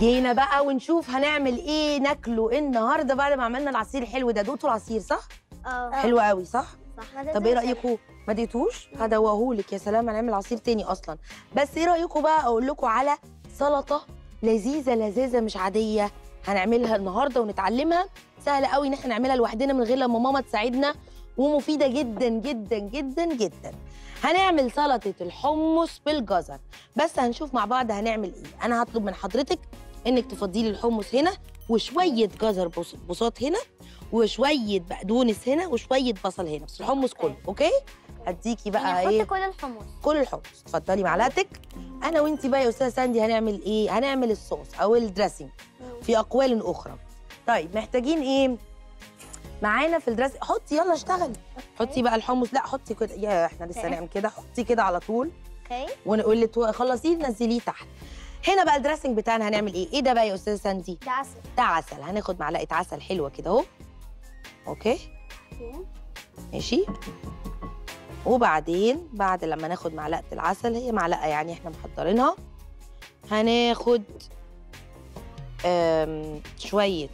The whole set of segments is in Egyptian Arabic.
جينا بقى ونشوف هنعمل ايه ناكله النهارده بعد ما عملنا العصير الحلو ده دقتوا العصير صح اه حلو قوي صح صح طب ايه رايكم ما دقيتوش هدوقهولك يا سلام هنعمل عصير تاني اصلا بس ايه رايكم بقى اقول لكم على سلطه لذيذه لذيذه مش عاديه هنعملها النهارده ونتعلمها سهله قوي ان احنا نعملها لوحدنا من غير لما ماما تساعدنا ومفيده جدا جدا جدا جدا هنعمل سلطه الحمص بالجزر بس هنشوف مع بعض هنعمل ايه انا هطلب من حضرتك انك تفضلي لي الحمص هنا وشويه جزر بص- بساط هنا وشويه بقدونس هنا وشويه بصل هنا بس الحمص كله اوكي هديكي بقى يعني ايه نحط كل الحمص كل الحمص اتفضلي معلقتك انا وانتي بقى يا استاذه ساندي هنعمل ايه هنعمل الصوص او الدريسنج في اقوال اخرى طيب محتاجين ايه معانا في الدريسنج حطي يلا اشتغلي حطي بقى الحمص لا حطي كده يا احنا لسه أوكي. نعمل كده حطي كده على طول اوكي ونقول لك خلصيه نزليه تحت هنا بقى الدريسنج بتاعنا هنعمل ايه ايه ده بقى يا استاذه ساندي ده عسل ده عسل هناخد معلقه عسل حلوه كده اهو اوكي ماشي وبعدين بعد لما ناخد معلقه العسل هي معلقه يعني احنا محضرينها هناخد آم، شويه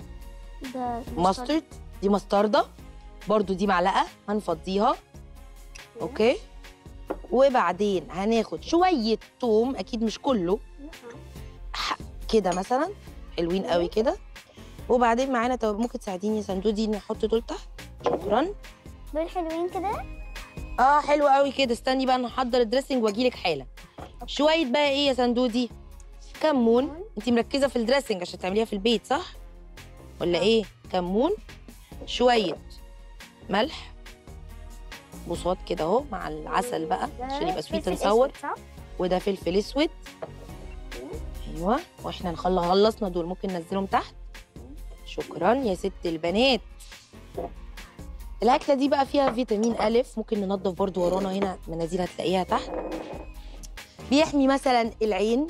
ده ماسترد دي مستردة برضو دي معلقه هنفضيها اوكي وبعدين هناخد شويه توم اكيد مش كله ح- كده مثلا حلوين قوي كده وبعدين معانا طب ممكن تساعديني يا سندودي نحط دول تحت شكرا دول حلوين كده اه حلو قوي كده استني بقى نحضر الدريسنج واجيلك حالا شويه بقى ايه يا سندودي كمون انت مركزه في الدريسنج عشان تعمليها في البيت صح ولا آه. ايه كمون شويه ملح بصوت كده اهو مع العسل بقى ده عشان يبقى سويت فلفل اند ساور أسود، صح؟ وده فلفل اسود ايوه واحنا نخلص خلصنا دول ممكن ننزلهم تحت شكرا يا ست البنات الاكله دي بقى فيها فيتامين الف ممكن ننضف برضو ورانا هنا مناديل هتلاقيها تحت بيحمي مثلا العين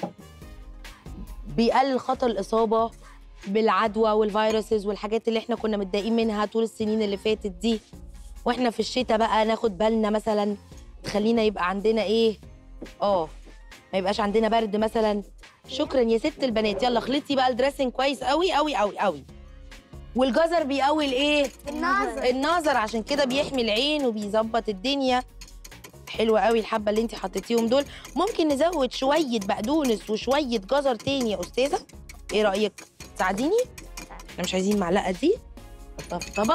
بيقلل خطر الاصابه بالعدوى والفيروسز والحاجات اللي احنا كنا متضايقين منها طول السنين اللي فاتت دي واحنا في الشتاء بقى ناخد بالنا مثلا تخلينا يبقى عندنا ايه اه ما يبقاش عندنا برد مثلا شكرا يا ست البنات يلا خلطي بقى الدريسنج كويس قوي قوي قوي قوي والجزر بيقوي الايه النظر النظر عشان كده بيحمي العين وبيظبط الدنيا حلوة قوي الحبة اللي انت حطيتيهم دول ممكن نزود شوية بقدونس وشوية جزر تاني يا أستاذة ايه رأيك تساعديني احنا مش عايزين معلقة دي نحطها في طبق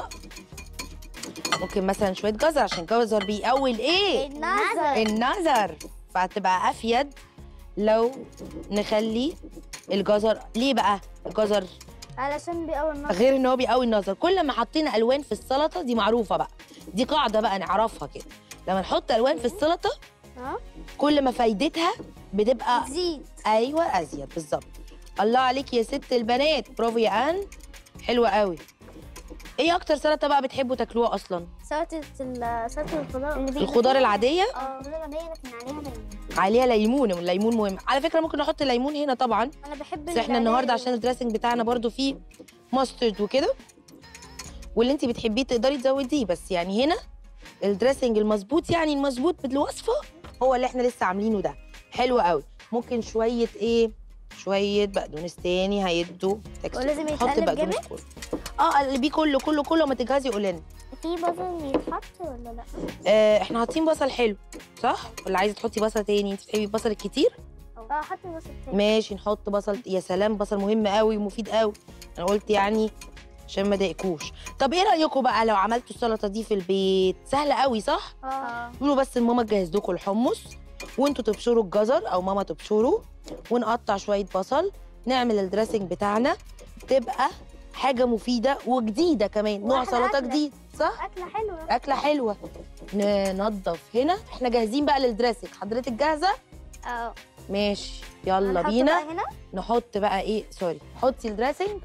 ممكن مثلا شوية جزر عشان الجزر بيقوي الايه النظر النظر فهتبقى افيد لو نخلي الجزر ليه بقى الجزر علشان بيقوي النظر غير ان هو بيقوي النظر كل ما حطينا الوان في السلطه دي معروفه بقى دي قاعده بقى نعرفها كده لما نحط الوان في السلطه اه كل ما فايدتها بتبقى تزيد ايوه ازيد بالظبط الله عليك يا ست البنات برافو يا ان حلوه قوي ايه اكتر سلطه بقى بتحبوا تاكلوها اصلا سلطة ال- سلطة الخضار اللي الخضار العاديه اه الخضار العادية لكن عليها ليمون عليها ليمون والليمون مهم على فكره ممكن نحط الليمون هنا طبعا انا بحب بس اللي احنا عليها النهارده عشان ليمون. الدريسنج بتاعنا برضو فيه ماسترد وكده واللي انت بتحبيه تقدري تزوديه بس يعني هنا الدريسنج المظبوط يعني المظبوط بالوصفه هو اللي احنا لسه عاملينه ده حلو قوي ممكن شويه ايه شويه بقدونس تاني هيدوا texture. ولازم حط يتقلب بقدونس جامد؟ كله اه قلبيه كله كله كله ما تجهزي قولي لنا في بصل يتحط ولا لا؟ آه احنا حاطين بصل حلو صح ولا عايزه تحطي بصل تاني انت بتحبي البصل الكتير اه حط بصل تاني ماشي نحط بصل يا سلام بصل مهم قوي ومفيد قوي انا قلت يعني عشان ما ضايقكوش طب ايه رايكم بقى لو عملتوا السلطه دي في البيت سهله قوي صح اه قولوا بس لماما تجهز لكم الحمص وانتوا تبشروا الجزر او ماما تبشره ونقطع شويه بصل نعمل الدريسنج بتاعنا تبقى حاجه مفيده وجديده كمان نوع وأحلى سلطه أكلة. جديد صح أكلة حلوة اكله حلوه ننضف هنا احنا جاهزين بقى للدريسنج حضرتك جاهزه اه ماشي يلا هنحط بينا بقى هنا نحط بقى ايه سوري حطي الدريسنج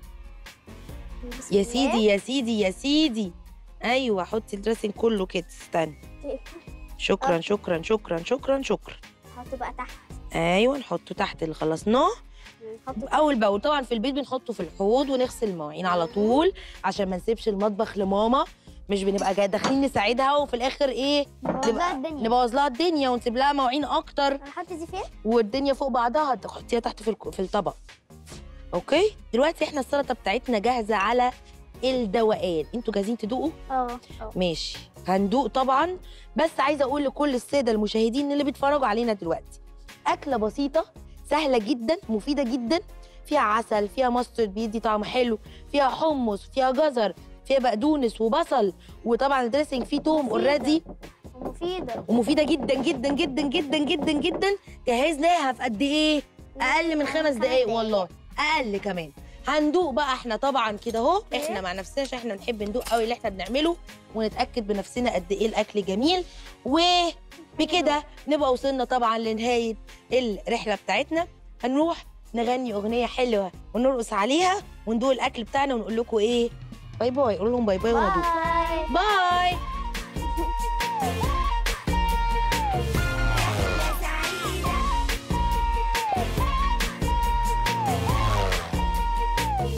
بسم يا الله. سيدي يا سيدي يا سيدي ايوه حطي الدريسنج كله كده استني شكرا آه. شكرا شكرا شكرا شكرا نحطه بقى تحت ايوه نحطه تحت اللي خلصناه نحطه اول باول طبعا في البيت بنحطه في الحوض ونغسل المواعين على طول عشان ما نسيبش المطبخ لماما مش بنبقى جاي داخلين نساعدها وفي الاخر ايه نبوظ لها الدنيا نبوظ لها الدنيا ونسيب لها مواعين اكتر هنحط دي فين؟ والدنيا فوق بعضها تحطيها تحت في الك- في الطبق اوكي دلوقتي احنا السلطه بتاعتنا جاهزه على الدوقان انتوا جاهزين تدوقوا اه اه ماشي هندوق طبعا بس عايزه اقول لكل الساده المشاهدين اللي بيتفرجوا علينا دلوقتي اكله بسيطه سهله جدا مفيده جدا فيها عسل فيها ماسترد بيدي طعم حلو فيها حمص فيها جزر فيها بقدونس وبصل وطبعا الدريسنج فيه توم مفيدة. اوريدي ومفيدة ومفيده جدا جدا جدا جدا جدا جدا جهزناها في قد ايه اقل من خمس دقايق والله اقل كمان هندوق بقى احنا طبعا كده اهو إيه؟ احنا مع نفسنا عشان احنا بنحب ندوق قوي اللي احنا بنعمله ونتاكد بنفسنا قد ايه الاكل جميل وبكده نبقى وصلنا طبعا لنهايه الرحله بتاعتنا هنروح نغني اغنيه حلوه ونرقص عليها وندوق الاكل بتاعنا ونقول لكم ايه باي باي قول لهم باي باي وندوق باي باي